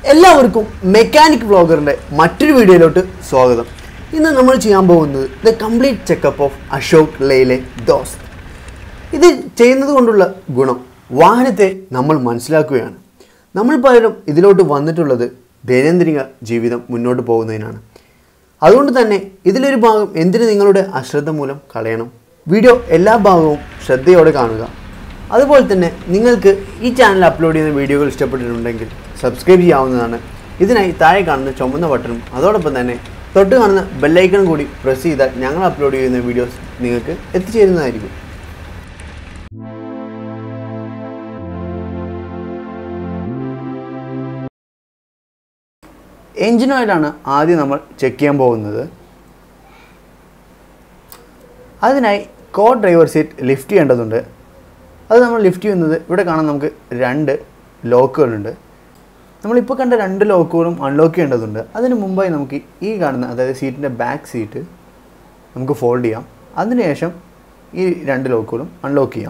എല്ലാവർക്കും മെക്കാനിക് വ്ളോഗറിൻ്റെ മറ്റൊരു വീഡിയോയിലോട്ട് സ്വാഗതം ഇന്ന് നമ്മൾ ചെയ്യാൻ പോകുന്നത് the complete checkup of Ashok ലേയിലെ ദോസ്ത് ഇത് ചെയ്യുന്നത് കൊണ്ടുള്ള ഗുണം വാഹനത്തെ നമ്മൾ മനസ്സിലാക്കുകയാണ് നമ്മൾ പലരും ഇതിലോട്ട് വന്നിട്ടുള്ളത് ദൈനംദിന ജീവിതം മുന്നോട്ട് പോകുന്നതിനാണ് അതുകൊണ്ട് തന്നെ ഇതിലൊരു ഭാഗം എന്തിന് നിങ്ങളുടെ അശ്രദ്ധ മൂലം കളയണം വീഡിയോ എല്ലാ ഭാഗവും ശ്രദ്ധയോടെ കാണുക അതുപോലെ തന്നെ നിങ്ങൾക്ക് ഈ ചാനൽ അപ്ലോഡ് ചെയ്യുന്ന വീഡിയോകൾ ഇഷ്ടപ്പെട്ടിട്ടുണ്ടെങ്കിൽ സബ്സ്ക്രൈബ് ചെയ്യാവുന്നതാണ് ഇതിനായി താഴെ കാണുന്ന ചുമന്ന ബട്ടണും അതോടൊപ്പം തന്നെ തൊട്ട് കാണുന്ന ബെല്ലൈക്കൺ കൂടി പ്രസ് ചെയ്താൽ ഞങ്ങൾ അപ്ലോഡ് ചെയ്യുന്ന വീഡിയോസ് നിങ്ങൾക്ക് എത്തിച്ചേരുന്നതായിരിക്കും എഞ്ചിൻ ഓയിലാണ് ആദ്യം നമ്മൾ ചെക്ക് ചെയ്യാൻ പോകുന്നത് അതിനായി കോ ഡ്രൈവർ സീറ്റ് ലിഫ്റ്റ് ചെയ്യേണ്ടതുണ്ട് അത് നമ്മൾ ലിഫ്റ്റ് ചെയ്യുന്നത് ഇവിടെ കാണാൻ നമുക്ക് രണ്ട് ലോക്കുകളുണ്ട് നമ്മളിപ്പോൾ കണ്ട രണ്ട് ലോക്കുകളും അൺലോക്ക് ചെയ്യേണ്ടതുണ്ട് അതിന് മുമ്പായി നമുക്ക് ഈ കാണുന്ന അതായത് സീറ്റിൻ്റെ ബാക്ക് സീറ്റ് നമുക്ക് ഫോൾഡ് ചെയ്യാം അതിനുശേഷം ഈ രണ്ട് ലോക്കുകളും അൺലോക്ക് ചെയ്യാം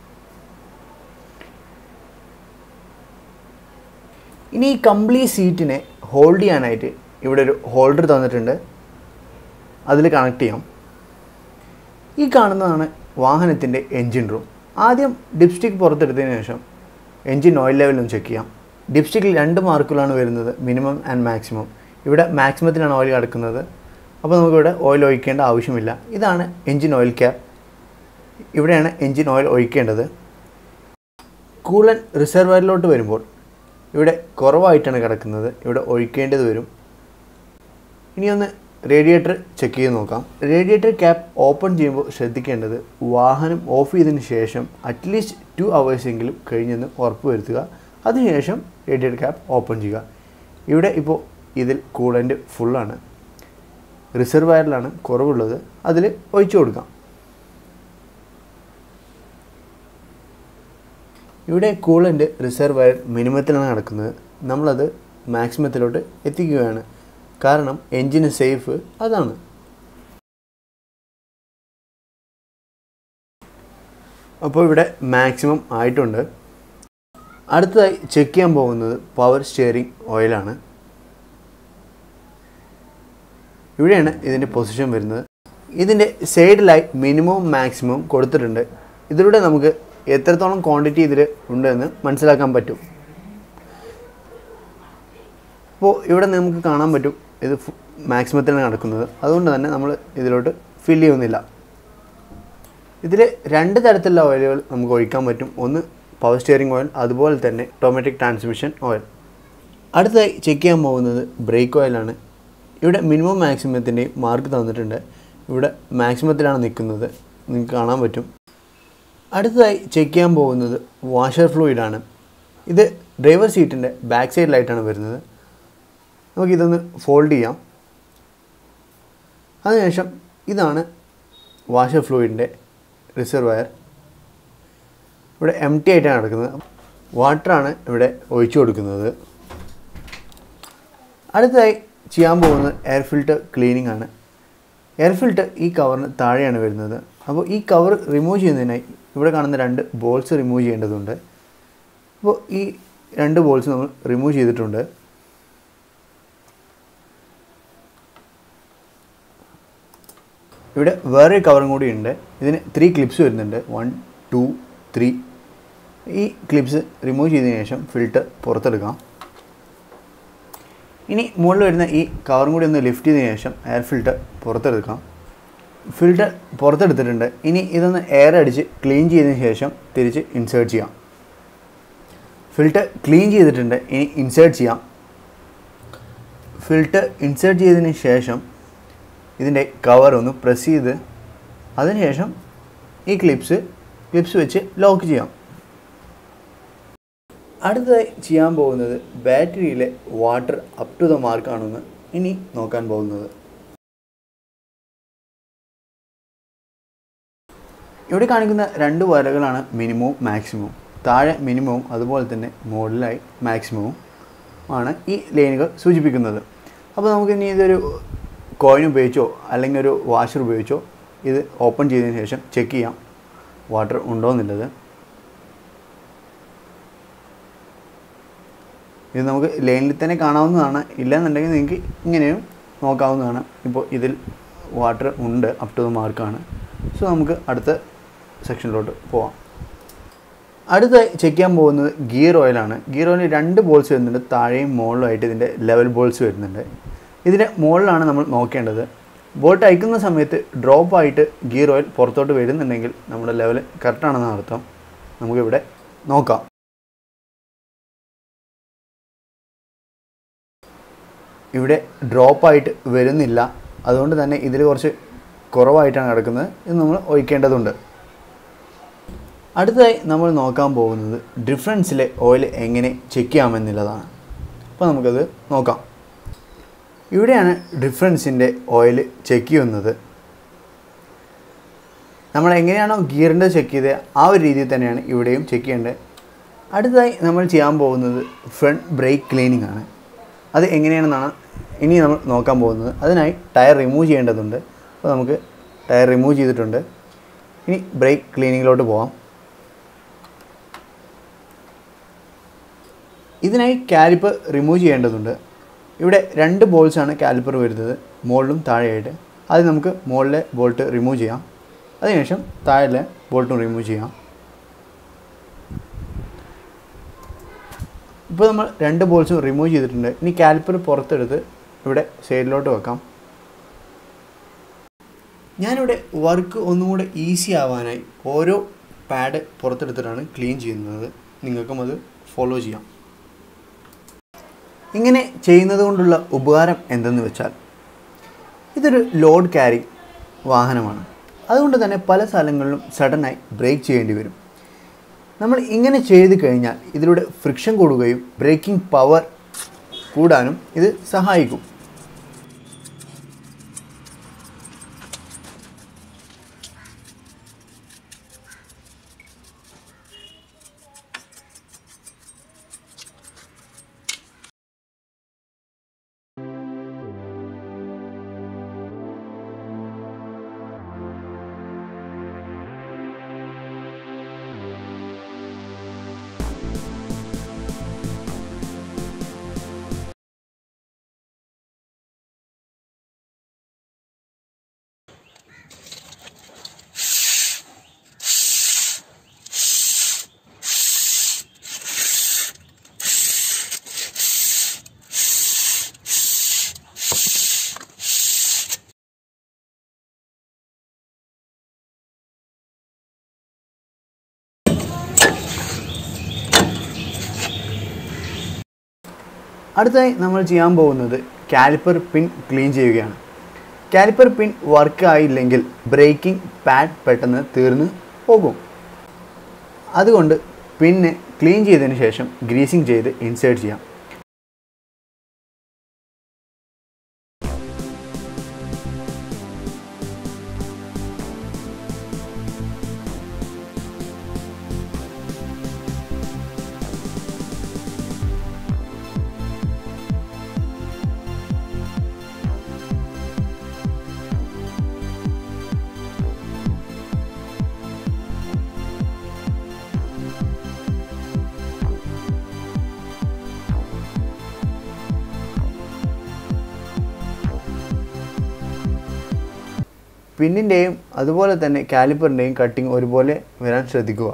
ഇനി ഈ കംപ്ലീറ്റ് സീറ്റിനെ ഹോൾഡ് ചെയ്യാനായിട്ട് ഇവിടെ ഒരു ഹോൾഡർ തന്നിട്ടുണ്ട് അതിൽ കണക്ട് ചെയ്യാം ഈ കാണുന്നതാണ് വാഹനത്തിൻ്റെ എൻജിൻ റൂം ആദ്യം ഡിപ്സ്റ്റിക് പുറത്തെടുത്തതിന് ശേഷം എൻജിൻ ഓയിൽ ലെവലും ചെക്ക് ചെയ്യാം ഡിപ്സ്റ്റിക്കിൽ രണ്ട് മാർക്കുകളാണ് വരുന്നത് മിനിമം ആൻഡ് മാക്സിമം ഇവിടെ മാക്സിമത്തിലാണ് ഓയിൽ കിടക്കുന്നത് അപ്പോൾ നമുക്കിവിടെ ഓയിൽ ഒഴിക്കേണ്ട ആവശ്യമില്ല ഇതാണ് എൻജിൻ ഓയിൽ ക്യാപ്പ് ഇവിടെയാണ് എൻജിൻ ഓയിൽ ഒഴിക്കേണ്ടത് കൂളൻ റിസർവറിലോട്ട് വരുമ്പോൾ ഇവിടെ കുറവായിട്ടാണ് കിടക്കുന്നത് ഇവിടെ ഒഴിക്കേണ്ടത് വരും ഇനി ഒന്ന് റേഡിയേറ്റർ ചെക്ക് ചെയ്ത് നോക്കാം റേഡിയേറ്റർ ക്യാപ്പ് ഓപ്പൺ ചെയ്യുമ്പോൾ ശ്രദ്ധിക്കേണ്ടത് വാഹനം ഓഫ് ചെയ്തതിന് ശേഷം അറ്റ്ലീസ്റ്റ് ടു എങ്കിലും കഴിഞ്ഞെന്ന് ഉറപ്പ് വരുത്തുക അതിനുശേഷം റേഡിയേറ്റർ ക്യാപ്പ് ഓപ്പൺ ചെയ്യുക ഇവിടെ ഇപ്പോൾ ഇതിൽ കൂളൻ്റ് ഫുള്ളാണ് റിസർവയറിലാണ് കുറവുള്ളത് അതിൽ ഒഴിച്ചു കൊടുക്കാം ഇവിടെ കൂളൻ്റ് റിസർവയർ മിനിമത്തിലാണ് നടക്കുന്നത് നമ്മളത് മാക്സിമത്തിലോട്ട് എത്തിക്കുകയാണ് കാരണം എൻജിന് സേഫ് അതാണ് അപ്പോൾ ഇവിടെ മാക്സിമം ആയിട്ടുണ്ട് അടുത്തതായി ചെക്ക് ചെയ്യാൻ പോകുന്നത് പവർ സ്റ്റിയറിംഗ് ഓയിലാണ് ഇവിടെയാണ് ഇതിൻ്റെ പൊസിഷൻ വരുന്നത് ഇതിൻ്റെ സൈഡിലായി മിനിമവും മാക്സിമവും കൊടുത്തിട്ടുണ്ട് ഇതിലൂടെ നമുക്ക് എത്രത്തോളം ക്വാണ്ടിറ്റി ഇതിൽ ഉണ്ടെന്ന് മനസ്സിലാക്കാൻ പറ്റും അപ്പോൾ ഇവിടെ നമുക്ക് കാണാൻ പറ്റും ഇത് മാക്സിമത്തിലാണ് നടക്കുന്നത് അതുകൊണ്ട് തന്നെ നമ്മൾ ഇതിലോട്ട് ഫില്ല് ചെയ്യുന്നില്ല ഇതിൽ രണ്ട് തരത്തിലുള്ള ഓയിലുകൾ നമുക്ക് ഒഴിക്കാൻ പറ്റും ഒന്ന് പവർ സ്റ്റിയറിംഗ് ഓയിൽ അതുപോലെ തന്നെ ഓട്ടോമാറ്റിക് ട്രാൻസ്മിഷൻ ഓയിൽ അടുത്തതായി ചെക്ക് ചെയ്യാൻ പോകുന്നത് ബ്രേക്ക് ഓയിലാണ് ഇവിടെ മിനിമം മാക്സിമത്തിൻ്റെയും മാർക്ക് തന്നിട്ടുണ്ട് ഇവിടെ മാക്സിമത്തിലാണ് നിൽക്കുന്നത് നിങ്ങൾക്ക് കാണാൻ പറ്റും അടുത്തതായി ചെക്ക് ചെയ്യാൻ പോകുന്നത് വാഷർ ഫ്ലൂയിഡാണ് ഇത് ഡ്രൈവർ സീറ്റിൻ്റെ ബാക്ക് സൈഡിലായിട്ടാണ് വരുന്നത് നമുക്കിതൊന്ന് ഫോൾഡ് ചെയ്യാം അതിനുശേഷം ഇതാണ് വാഷർ ഫ്ലൂയിഡിൻ്റെ റിസർവയർ ഇവിടെ എം ടി ആയിട്ടാണ് നടക്കുന്നത് വാട്ടറാണ് ഇവിടെ ഒഴിച്ചു കൊടുക്കുന്നത് അടുത്തതായി ചെയ്യാൻ പോകുന്നത് എയർ ഫിൽറ്റർ ക്ലീനിങ് ആണ് എയർ ഫിൽറ്റർ ഈ കവറിന് താഴെയാണ് വരുന്നത് അപ്പോൾ ഈ കവർ റിമൂവ് ചെയ്യുന്നതിനായി ഇവിടെ കാണുന്ന രണ്ട് ബോൾസ് റിമൂവ് ചെയ്യേണ്ടതുണ്ട് അപ്പോൾ ഈ രണ്ട് ബോൾസ് നമ്മൾ റിമൂവ് ചെയ്തിട്ടുണ്ട് ഇവിടെ വേറെ കവറും കൂടി ഉണ്ട് ഇതിന് ത്രീ ക്ലിപ്സ് വരുന്നുണ്ട് വൺ ടു ത്രീ ഈ ക്ലിപ്സ് റിമൂവ് ചെയ്തതിന് ശേഷം ഫിൽറ്റർ പുറത്തെടുക്കാം ഇനി മുകളിൽ വരുന്ന ഈ കവറും കൂടി ഒന്ന് ലിഫ്റ്റ് ചെയ്തതിന് ശേഷം എയർ ഫിൽറ്റർ പുറത്തെടുക്കാം ഫിൽറ്റർ പുറത്തെടുത്തിട്ടുണ്ട് ഇനി ഇതൊന്ന് എയർ അടിച്ച് ക്ലീൻ ചെയ്തതിന് ശേഷം തിരിച്ച് ഇൻസേർട്ട് ചെയ്യാം ഫിൽറ്റർ ക്ലീൻ ചെയ്തിട്ടുണ്ട് ഇനി ഇൻസേർട്ട് ചെയ്യാം ഫിൽറ്റർ ഇൻസേർട്ട് ചെയ്തതിന് ശേഷം ഇതിൻ്റെ കവർ ഒന്ന് പ്രസ് ചെയ്ത് അതിനുശേഷം ഈ ക്ലിപ്സ് ക്ലിപ്സ് വെച്ച് ലോക്ക് ചെയ്യാം അടുത്തതായി ചെയ്യാൻ പോകുന്നത് ബാറ്ററിയിലെ വാട്ടർ അപ് ടു ദ മാർക്കാണെന്ന് ഇനി നോക്കാൻ പോകുന്നത് ഇവിടെ കാണിക്കുന്ന രണ്ട് വരകളാണ് മിനിമവും മാക്സിമവും താഴെ മിനിമവും അതുപോലെ തന്നെ മുകളിലായി മാക്സിമവും ആണ് ഈ ലൈനുകൾ സൂചിപ്പിക്കുന്നത് അപ്പോൾ നമുക്ക് ഇനി ഇതൊരു കോയിൻ ഉപയോഗിച്ചോ അല്ലെങ്കിൽ ഒരു വാഷർ ഉപയോഗിച്ചോ ഇത് ഓപ്പൺ ചെയ്തതിന് ശേഷം ചെക്ക് ചെയ്യാം വാട്ടർ ഉണ്ടോ എന്നുള്ളത് ഇത് നമുക്ക് ലൈനിൽ തന്നെ കാണാവുന്നതാണ് ഇല്ലാന്നുണ്ടെങ്കിൽ നിങ്ങൾക്ക് ഇങ്ങനെയും നോക്കാവുന്നതാണ് ഇപ്പോൾ ഇതിൽ വാട്ടർ ഉണ്ട് അപ് ടു ദ മാർക്കാണ് സോ നമുക്ക് അടുത്ത സെക്ഷനിലോട്ട് പോവാം അടുത്തായി ചെക്ക് ചെയ്യാൻ പോകുന്നത് ഗിയർ ഓയിലാണ് ഗിയർ ഓയിലിന് രണ്ട് ബോൾസ് വരുന്നുണ്ട് താഴെയും മുകളിലുമായിട്ട് ഇതിൻ്റെ ലെവൽ ബോൾസ് വരുന്നുണ്ട് ഇതിൻ്റെ മുകളിലാണ് നമ്മൾ നോക്കേണ്ടത് ബോട്ട് അയക്കുന്ന സമയത്ത് ഡ്രോപ്പ് ആയിട്ട് ഗിയർ ഓയിൽ പുറത്തോട്ട് വരുന്നുണ്ടെങ്കിൽ നമ്മുടെ ലെവൽ കറക്റ്റാണെന്ന് അർത്ഥം നമുക്കിവിടെ നോക്കാം ഇവിടെ ഡ്രോപ്പായിട്ട് വരുന്നില്ല അതുകൊണ്ട് തന്നെ ഇതിൽ കുറച്ച് കുറവായിട്ടാണ് കിടക്കുന്നത് ഇത് നമ്മൾ ഒഴിക്കേണ്ടതുണ്ട് അടുത്തതായി നമ്മൾ നോക്കാൻ പോകുന്നത് ഡിഫറൻസിലെ ഓയിൽ എങ്ങനെ ചെക്ക് ചെയ്യാമെന്നുള്ളതാണ് അപ്പോൾ നമുക്കത് നോക്കാം ഇവിടെയാണ് ഡിഫറൻസിൻ്റെ ഓയിൽ ചെക്ക് ചെയ്യുന്നത് നമ്മൾ എങ്ങനെയാണോ ഗിയറിൻ്റെ ചെക്ക് ചെയ്തത് ആ ഒരു രീതിയിൽ തന്നെയാണ് ഇവിടെയും ചെക്ക് ചെയ്യേണ്ടത് അടുത്തതായി നമ്മൾ ചെയ്യാൻ പോകുന്നത് ഫ്രണ്ട് ബ്രേക്ക് ക്ലീനിങ് ആണ് അത് എങ്ങനെയാണെന്നാണ് ഇനി നമ്മൾ നോക്കാൻ പോകുന്നത് അതിനായി ടയർ റിമൂവ് ചെയ്യേണ്ടതുണ്ട് അപ്പോൾ നമുക്ക് ടയർ റിമൂവ് ചെയ്തിട്ടുണ്ട് ഇനി ബ്രേക്ക് ക്ലീനിങ്ങിലോട്ട് പോവാം ഇതിനായി കാലിപ്പർ റിമൂവ് ചെയ്യേണ്ടതുണ്ട് ഇവിടെ രണ്ട് ബോൾസാണ് കാലിപ്പർ വരുന്നത് മുകളിലും താഴെയായിട്ട് അത് നമുക്ക് മുകളിലെ ബോൾട്ട് റിമൂവ് ചെയ്യാം അതിനുശേഷം താഴെ ബോൾട്ടും റിമൂവ് ചെയ്യാം ഇപ്പോൾ നമ്മൾ രണ്ട് ബോൾസും റിമൂവ് ചെയ്തിട്ടുണ്ട് ഇനി കാലിപ്പർ പുറത്തെടുത്ത് ഇവിടെ സൈഡിലോട്ട് വെക്കാം ഞാനിവിടെ വർക്ക് ഒന്നും കൂടെ ഈസി ആവാനായി ഓരോ പാഡ് പുറത്തെടുത്തിട്ടാണ് ക്ലീൻ ചെയ്യുന്നത് നിങ്ങൾക്കും അത് ഫോളോ ചെയ്യാം ഇങ്ങനെ ചെയ്യുന്നത് കൊണ്ടുള്ള ഉപകാരം എന്തെന്ന് വെച്ചാൽ ഇതൊരു ലോഡ് ക്യാരി വാഹനമാണ് അതുകൊണ്ട് തന്നെ പല സ്ഥലങ്ങളിലും സഡനായി ബ്രേക്ക് ചെയ്യേണ്ടി വരും നമ്മൾ ഇങ്ങനെ ചെയ്ത് കഴിഞ്ഞാൽ ഇതിലൂടെ ഫ്രിക്ഷൻ കൂടുകയും ബ്രേക്കിംഗ് പവർ കൂടാനും ഇത് സഹായിക്കും അടുത്തായി നമ്മൾ ചെയ്യാൻ പോകുന്നത് കാലിപ്പർ പിൻ ക്ലീൻ ചെയ്യുകയാണ് കാലിപ്പർ പിൻ വർക്ക് ആയില്ലെങ്കിൽ ബ്രേക്കിംഗ് പാഡ് പെട്ടെന്ന് തീർന്ന് പോകും അതുകൊണ്ട് പിന്നെ ക്ലീൻ ചെയ്തതിന് ശേഷം ഗ്രീസിങ് ചെയ്ത് ഇൻസേർട്ട് ചെയ്യാം പിന്നിൻ്റെയും അതുപോലെ തന്നെ കാലിപ്പറിൻ്റെയും കട്ടിങ് ഒരുപോലെ വരാൻ ശ്രദ്ധിക്കുക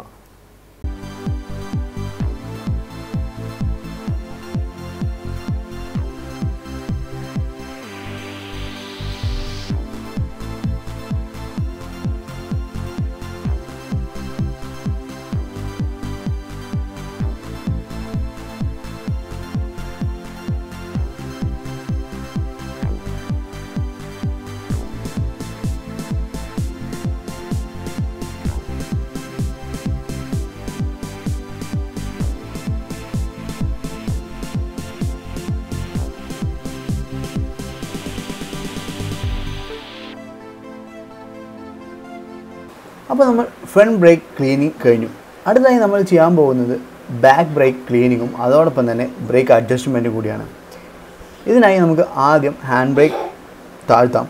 അപ്പോൾ നമ്മൾ ഫ്രണ്ട് ബ്രേക്ക് ക്ലീനിങ് കഴിഞ്ഞു അടുത്തായി നമ്മൾ ചെയ്യാൻ പോകുന്നത് ബാക്ക് ബ്രേക്ക് ക്ലീനിങ്ങും അതോടൊപ്പം തന്നെ ബ്രേക്ക് അഡ്ജസ്റ്റ്മെൻറ്റും കൂടിയാണ് ഇതിനായി നമുക്ക് ആദ്യം ഹാൻഡ് ബ്രേക്ക് താഴ്ത്താം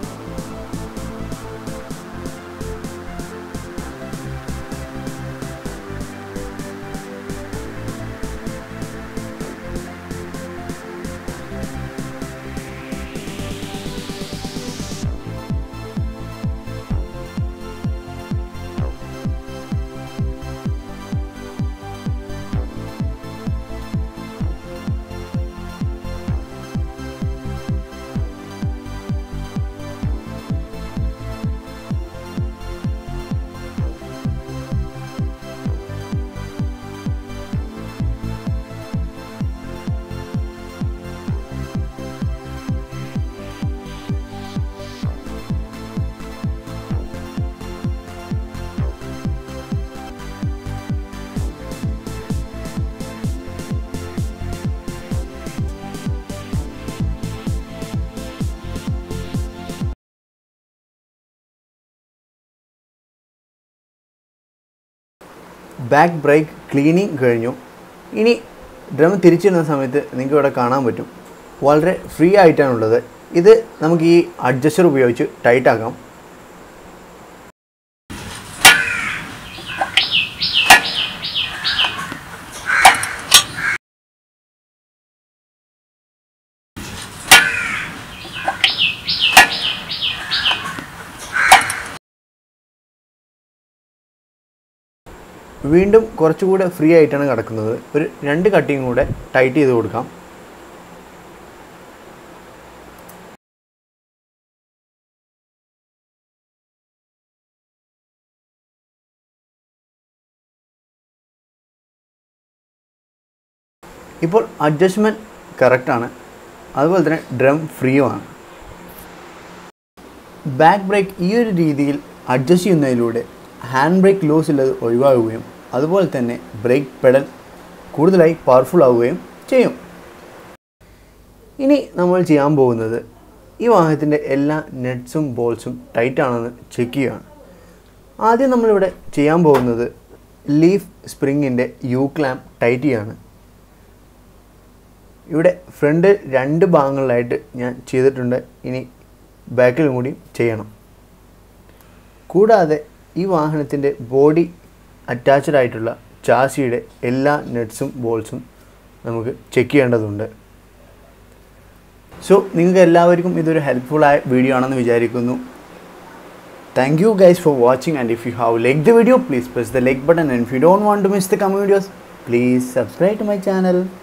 ബാക്ക് ബ്രേക്ക് ക്ലീനിങ് കഴിഞ്ഞു ഇനി ഡ്രം തിരിച്ചിടുന്ന സമയത്ത് നിങ്ങൾക്ക് ഇവിടെ കാണാൻ പറ്റും വളരെ ഫ്രീ ആയിട്ടാണുള്ളത് ഇത് നമുക്ക് ഈ അഡ്ജസ്റ്റർ ഉപയോഗിച്ച് ടൈറ്റ് ആക്കാം വീണ്ടും കുറച്ചുകൂടെ ഫ്രീ ആയിട്ടാണ് കിടക്കുന്നത് ഒരു രണ്ട് കട്ടിങ് കൂടെ ടൈറ്റ് ചെയ്ത് കൊടുക്കാം ഇപ്പോൾ അഡ്ജസ്റ്റ്മെൻറ്റ് കറക്റ്റാണ് അതുപോലെ തന്നെ ഡ്രം ഫ്രീയുമാണ് ബാക്ക് ബ്രേക്ക് ഈ ഒരു രീതിയിൽ അഡ്ജസ്റ്റ് ചെയ്യുന്നതിലൂടെ ഹാൻഡ് ബ്രേക്ക് ലോസ് ഉള്ളത് ഒഴിവാകുകയും അതുപോലെ തന്നെ ബ്രേക്ക് പെഡൽ കൂടുതലായി പവർഫുൾ ആവുകയും ചെയ്യും ഇനി നമ്മൾ ചെയ്യാൻ പോകുന്നത് ഈ വാഹനത്തിൻ്റെ എല്ലാ നെറ്റ്സും ബോൾസും ടൈറ്റ് ആണെന്ന് ചെക്ക് ചെയ്യുകയാണ് ആദ്യം നമ്മളിവിടെ ചെയ്യാൻ പോകുന്നത് ലീഫ് സ്പ്രിങ്ങിൻ്റെ യു ക്ലാം ടൈറ്റ് ചെയ്യാണ് ഇവിടെ ഫ്രണ്ട് രണ്ട് ഭാഗങ്ങളിലായിട്ട് ഞാൻ ചെയ്തിട്ടുണ്ട് ഇനി ബാക്കിലും കൂടി ചെയ്യണം കൂടാതെ ഈ വാഹനത്തിൻ്റെ ബോഡി അറ്റാച്ച്ഡ് ആയിട്ടുള്ള ചാസിയുടെ എല്ലാ നെറ്റ്സും ബോൾസും നമുക്ക് ചെക്ക് ചെയ്യേണ്ടതുണ്ട് സോ നിങ്ങൾക്ക് എല്ലാവർക്കും ഇതൊരു ഹെൽപ്ഫുള്ളായ വീഡിയോ ആണെന്ന് വിചാരിക്കുന്നു thank you guys for watching and if you have like the video please press the like button and if you don't want to miss the coming videos please subscribe to my channel